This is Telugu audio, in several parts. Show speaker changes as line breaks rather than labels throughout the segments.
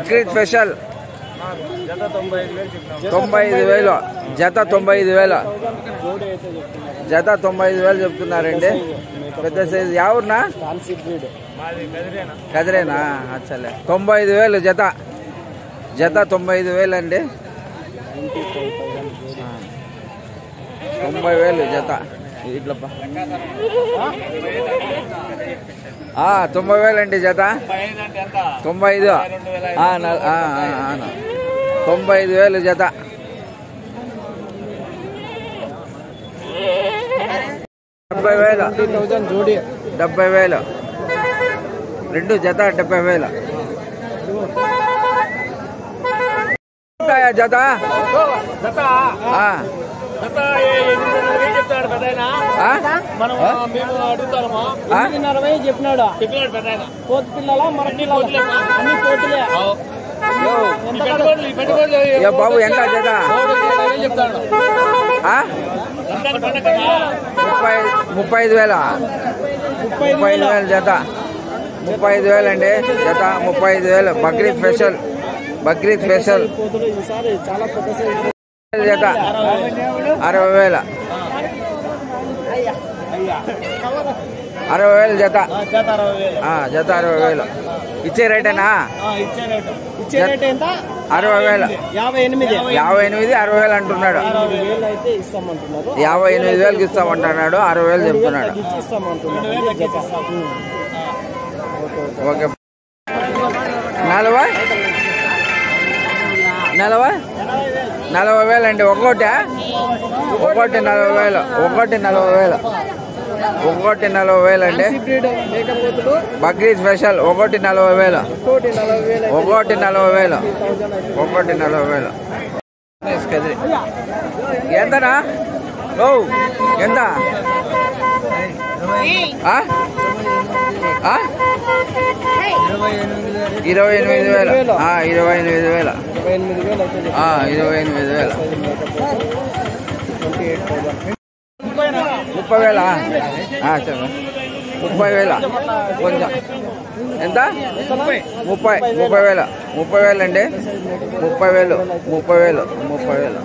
బక్రీద్ స్పెషల్
జత తొంభై ఐదు వేలు చెప్పినాం
తొంభై ఐదు వేలు జత తొంభై ఐదు వేలు
జోడి అయితే చెప్తున్నారు
జత తొంభై ఐదు వేలు చెప్తున్నారండి పెద్ద సైజు యావున్నా
ఫ్యాన్సీ బ్రీడ్ మాది కదిరేనా
కదిరేనా అచ్చలే తొంభై ఐదు వేలు జత జత తొంభై ఐదు వేలు అండి
ట్వంటీ ఫైవ్ థౌసండ్ జోడి
తొంభై వేలు జత ఇట్లా పా. ఆ, తొంభై వేలు అండి జత
ఐదు అంటే ఎంత
తొంభై ఐదు ఆ, న- ఆ, ఆ, ఆ, ఆ. తొంభై ఐదు వేలు జత డెబ్బై వేలు
ట్వంటీ థౌసండ్ జోడి
డెబ్బై వేలు రెండు జత డెబ్బై వేలు ఉంటాయా జత
జత
ఆ,
జత ఏం చెప్తాడు పెద్దాయన
ఆ?
మనం మేము అడుగుతాము
ఆ?
ఎనిమిదిన్నర వెయ్యి చెప్పినాడు
చెప్పినాడు పెద్దాయన
కోతి పిల్లల మన పిల్లల అన్ని కోతులే
యో,
ఈ పెట్టుబడులు, ఈ పెట్టుబడులు
ఏ బాబు ఎంత జత
మూడు వందల యాభై చెప్తాడు
ఆ?
రంజాన్ పండగ కదా
ముప్పై ముప్పై ఐదు వేల
ముప్పై
ముప్పై ఐదు వేలు జత ముప్పై ఐదు వేలు అండి జత ముప్పై ఐదు వేలు బక్రీద్ స్పెషల్ బక్రీద్ స్పెషల్
కోతులు ఈసారి చాలా పెద్ద సైజు
జత అరవై వేల అరవై వేలు జత
జత అరవై వేలు
ఆ, జత అరవై వేలు ఇచ్చే రేటేనా
ఇచ్చే రేటు
ఇచ్చే రేట్ ఎంత
అరవై వేలు
యాభై ఎనిమిది
యాభై ఎనిమిది అరవై వేలు అంటున్నాడు
అరవై వేలు అయితే ఇస్తామంటున్నారు
యాభై ఎనిమిది వేలకి ఇస్తామంటున్నాడు అరవై వేలు చెప్తున్నాడు
తగ్గించి ఇస్తామంటున్నారు ఇది జత. ఉం.
ఓకే నలభై నలభై నలభై వేలు అండి ఒక్కోటి ఒక్కోటి నలభై వేలు ఒక్కోటి నలభై వేలు ఒక్కోటి నలభై వేలు అండి
ఫ్యాన్సీ బ్రీడ్ మేకపోతులు
బక్రీద్ స్పెషల్ ఒకటి నలభై వేలు
కోటి నలభై వేలు అయితే
ఒకటి నలభై వేలు
థౌజండ్ అయితే
ఒకటి నలభై వేలు కదిరి ఎంతనా ఓ ఎంత ఆ? ఆ? ఇరవై ఎనిమిది వేలు ఆ, ఇరవై ఎనిమిది వేలు
ఇరవై ఎనిమిది వేలు అయితే
ఆ, ఇరవై ఎనిమిది వేలు
ట్వంటీ ఎయిట్ థౌసండ్
ముప్పై వేల చెప్పండి ముప్పై వేల కొంచెం ఎంత ముప్పై ముప్పై వేలు ముప్పై వేలు అండి ముప్పై వేలు ముప్పై వేలు ముప్పై వేలు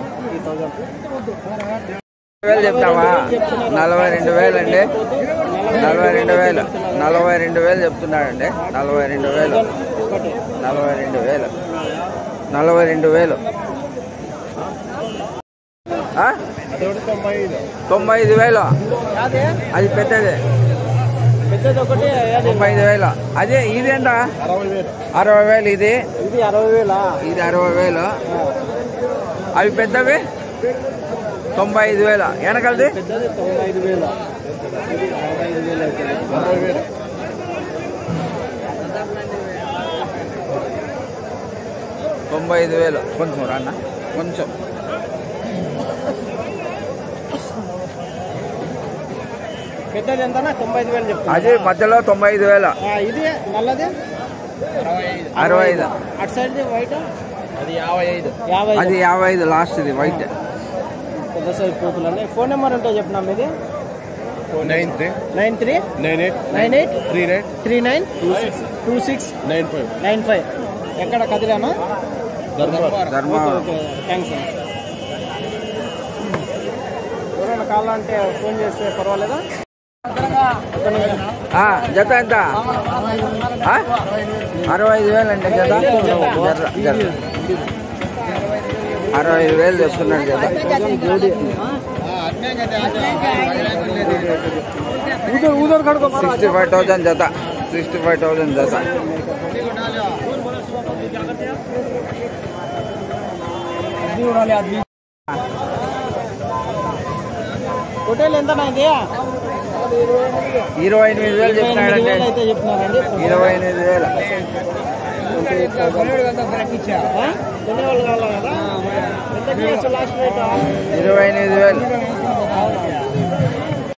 వేలు చెప్తావా నలభై రెండు వేలు అండి నలభై రెండు వేలు నలభై రెండు వేలు చెప్తున్నాడండి నలభై రెండు వేలు నలభై రెండు వేలు నలభై రెండు వేలు ఆ?
తొంభై ఐదు
తొంభై ఐదు వేలు
అదే
అది పెద్దది
పెద్దది ఒకటి అది
తొంభై ఐదు వేలు అదే ఇదేంటా
అరవై వేలు
అరవై వేలు ఇది
ఇది అరవై వేలా
ఇది అరవై వేలు అవి పెద్దవి తొంభై ఐదు వేలు వెనకలది
పెద్దది తొంభై ఐదు వేలు ఇది అరవై ఐదు వేలు అయితే తొంభై వేలు
తొంభై ఐదు వేలు కొంచెం రాన్న కొంచెం
పెద్దది ఎంతనా తొంభై ఐదు వేలు చెప్తున్నా
అది మధ్యలో తొంభై ఐదు వేలు
ఆ, ఇది నల్లది
అరవై ఐదు
అటు సైడ్ వైట్
అది యాభై ఐదు
యాభై
అది యాభై ఐదు లాస్ట్ ఇది వైట్
పెద్ద సైజ్ పోతులు అండి ఫోన్ నెంబర్ ఉంటే చెప్పినాం ఇది
nine three
nine three
nine eight
nine eight
three nine
three nine two six
nine five
nine five ఎక్కడ కదిరానా
ధర్మవరం
ధర్మ
ఓకే ఓకే థ్యాంక్స్ అండి ఎవరైనా కావాలంటే ఫోన్ చేస్తే పర్వాలేదా
ఆ, జత ఎంత ఆ? అరవై ఐదు వేలు అండి జత జర్ర, జర్ర. అరవై ఐదు వేలు చెప్తున్నాడు జత
ఊదర్ కడుకో
సిక్స్టీ ఫైవ్ థౌసండ్ జత సిక్స్టీ ఫైవ్ థౌసండ్ జత
హోటల్ ఎంత ఇది
ఇరవై ఎనిమిది వేలు
ఇరవై ఎనిమిది
చెప్తున్నాడండి
వేలు అయితే చెప్తున్నారండి
ఇరవై ఎనిమిది వేలు
ఆ? కొనేవాళ్ళు కావాలి కదా ఎంత చేయొచ్చు లాస్ట్ రేట్
ఇరవై ఎనిమిది వేలు
అవునా